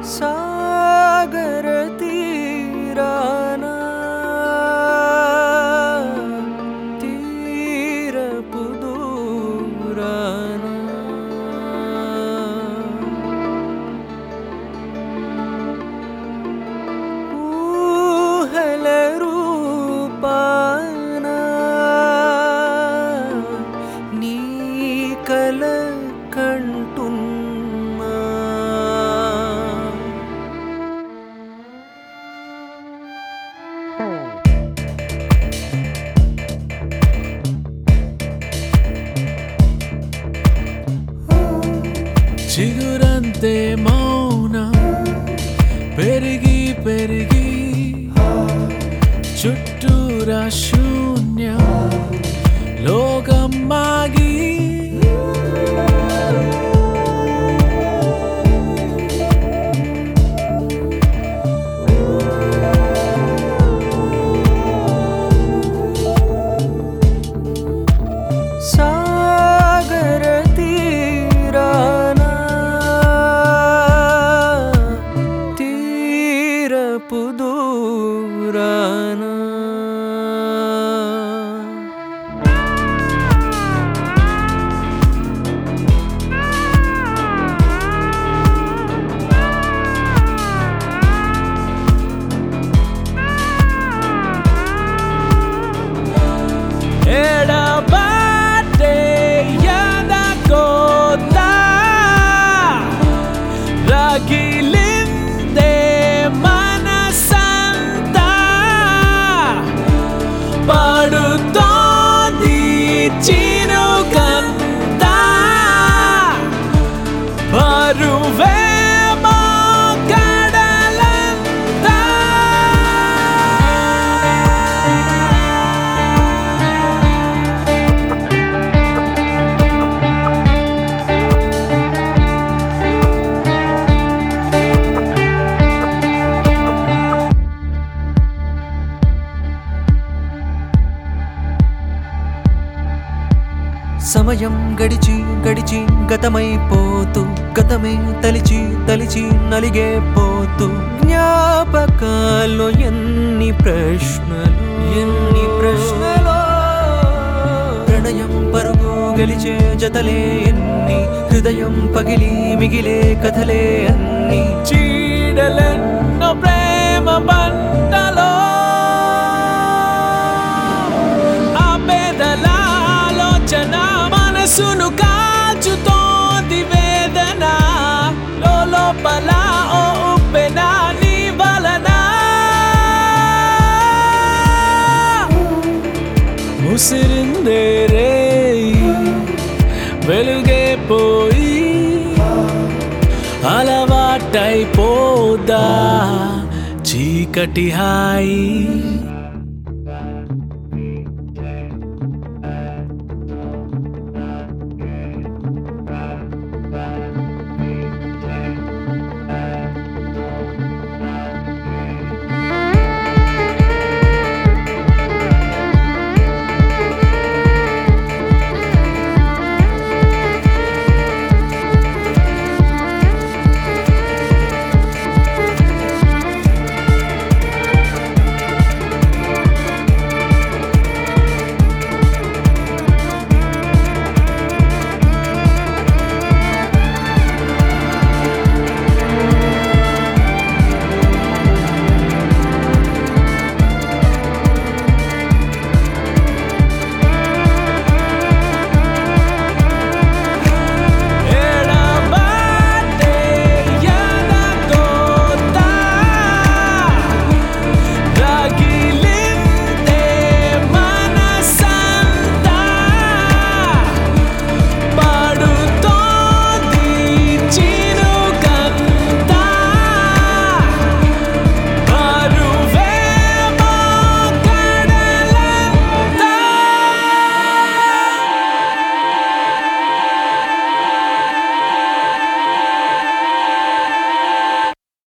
సాగర తీరాన తీరపు దూరాన ఊహల రూపాన నీ కల కంటున్నా చిగురంతే మౌన పెరిగి పెరిగి చుట్టూరా శూన్యం లోకం మాగి సాగర తీరాన తీరపు దూరాన ఎడబాటే ఎదగోత రగిలిందే మనసంతా పడుతోంది చిరుకంతా బరువేమో కడలంతా సమయం గడిచి గడిచి గతమైపోతూ గతమే తలిచి తలిచి నలిగే పోతూ జ్ఞాపకాల్లో ఎన్ని ప్రశ్నలు ఎన్ని ప్రశ్నలు ప్రణయం పరుగు గెలిచే జతలే ఎన్ని హృదయం పగిలి మిగిలే కథలే అన్ని చీడలెన్నో ప్రేమ పంటలో ఆపేదల ఆలోచన మనసును కాచుతోంది వేదన లోపల ఓ ఉప్పెన నీ వలన ముసిరిందే రే వెలుగే పోయి అలవాటైపోదా చీకటి హాయి